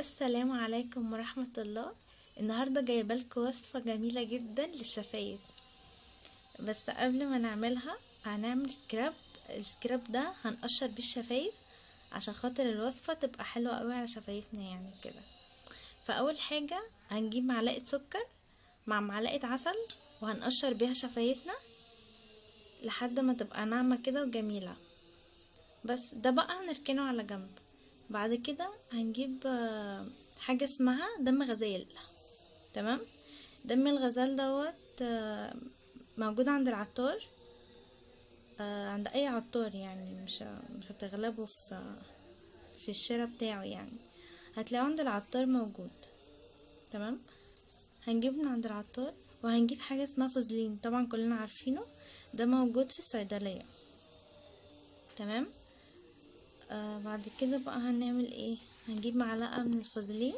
السلام عليكم ورحمة الله النهاردة جايبة لكم وصفة جميلة جدا للشفايف بس قبل ما نعملها هنعمل سكراب السكراب ده هنقشر بيه الشفايف عشان خاطر الوصفة تبقى حلوة قوي على شفايفنا يعني كده فأول حاجة هنجيب معلقة سكر مع معلقة عسل وهنقشر بيها شفايفنا لحد ما تبقى ناعمة كده وجميلة بس ده بقى هنركنه على جنب بعد كده هنجيب حاجة اسمها دم غزال تمام دم الغزال دوت موجود عند العطار عند اي عطار يعني مش مش هتغلبه في في الشراء بتاعه يعني هتلاقيه عند العطار موجود تمام هنجيبه من عند العطار وهنجيب حاجة اسمها فوزلين طبعا كلنا عارفينه ده موجود في الصيدلية تمام آه بعد كده بقى هنعمل ايه هنجيب معلقة من الفازلين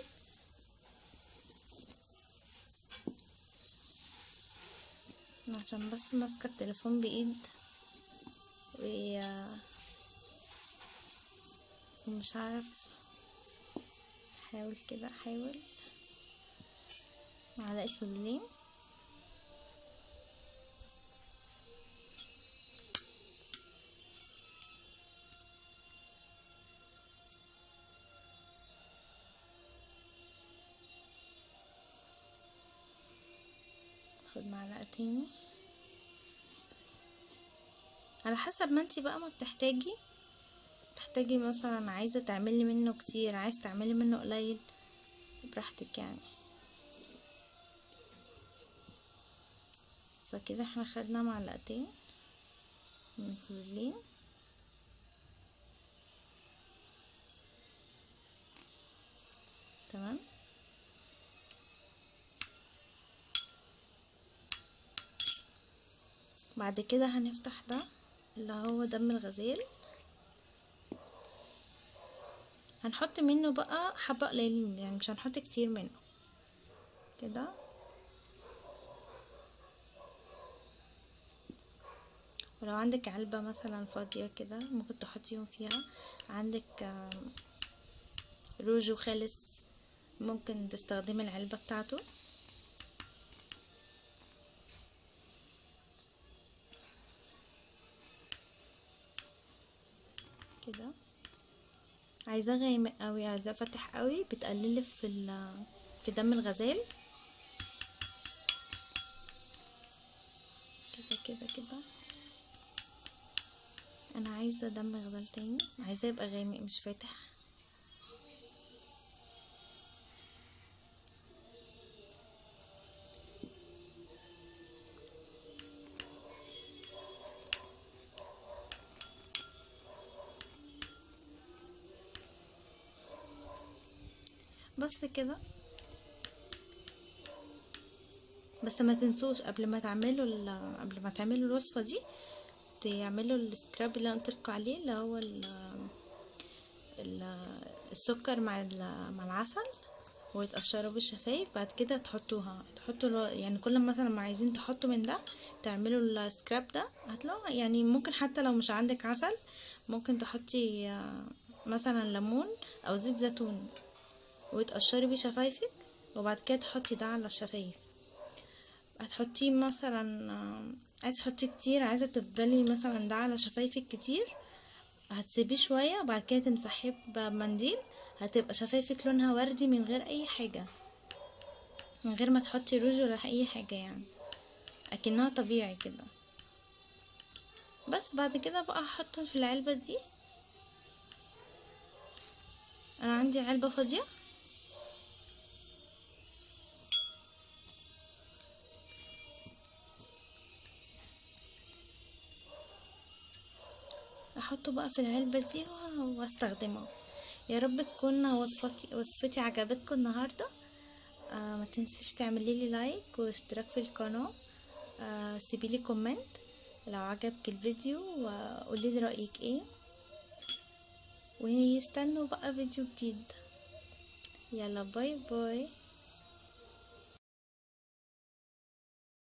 عشان بس ماسكة التليفون بإيد و ومش عارف حاول كده حاول معلقة فازلين خد معلقة تاني على حسب ما انتي بقى ما بتحتاجي تحتاجي مثلا عايزة تعملي منه كتير عايز تعملي منه قليل براحتك يعني فكده احنا خدنا معلقتين من الفازلين تمام بعد كده هنفتح ده اللي هو دم الغزال هنحط منه بقى حبة قليلين يعني مش هنحط كتير منه كده ولو عندك علبة مثلا فاضية كده ممكن تحطيهم فيها عندك روج وخالص ممكن تستخدمي العلبة بتاعته كده عايزاه غامق قوي عايزاه فاتح قوي بتقللي في في دم الغزال كده كده كده انا عايزه دم غزال تاني عايزاه يبقى غامق مش فاتح بس كده بس ما تنسوش قبل ما تعملوا قبل ما تعملوا الوصفه دي تعملوا السكراب اللي انا قلت عليه اللي هو السكر مع مع العسل وتقشروا بالشفايف بعد كده تحطوها تحطوا يعني كل مثلا ما عايزين تحطوا من ده تعملوا السكراب ده هتلاقوا يعني ممكن حتى لو مش عندك عسل ممكن تحطي مثلا ليمون او زيت زيتون وتقشري بيه شفايفك وبعد كده تحطي ده على الشفايف هتحطيه مثلا عايزه تحطيه كتير عايزه تفضلي مثلا ده على شفايفك كتير هتسيبيه شويه وبعد كده تمسحيه بمنديل هتبقى شفايفك لونها وردي من غير اي حاجه من غير ما تحطي روج ولا اي حاجه يعني اكنها طبيعي كده بس بعد كده بقى هحطه في العلبه دي انا عندي علبه فاضيه احطه بقى في العلبة دي واستخدمه يا رب تكون وصفتي وصفتي عجبتكم النهاردة آه ما تنسيش تعملي لي لايك واشتراك في القناة آه سيبي لي كومنت لو عجبك الفيديو وقولي لي رأيك ايه ويستنوا بقى فيديو جديد يلا باي باي